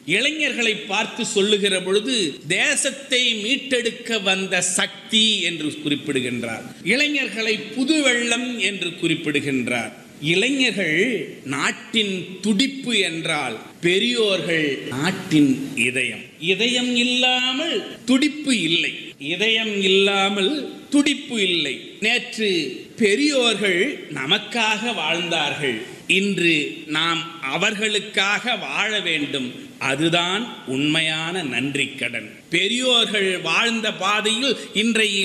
இளைஞர்களை பார்த்து சொல்லுகிற பொழுது தேசத்தை மீட்டெடுக்க வந்த சக்தி என்று குறிப்பிடுகின்றார் இளைஞர்களை புது வெள்ளம் என்று குறிப்பிடுகின்றார் இளைஞர்கள் நாட்டின் துடிப்பு என்றால் பெரியோர்கள் நாட்டின் இதயம் இதயம் இல்லாமல் துடிப்பு இல்லை இதயம் இல்லாமல் துடிப்பு இல்லை நேற்று பெரியோர்கள் நமக்காக வாழ்ந்தார்கள் இன்று நாம் அவர்களுக்காக வாழ வேண்டும் அதுதான் உண்மையான நன்றி கடன் பெரியோர்கள் வாழ்ந்த பாதையில் இன்றைய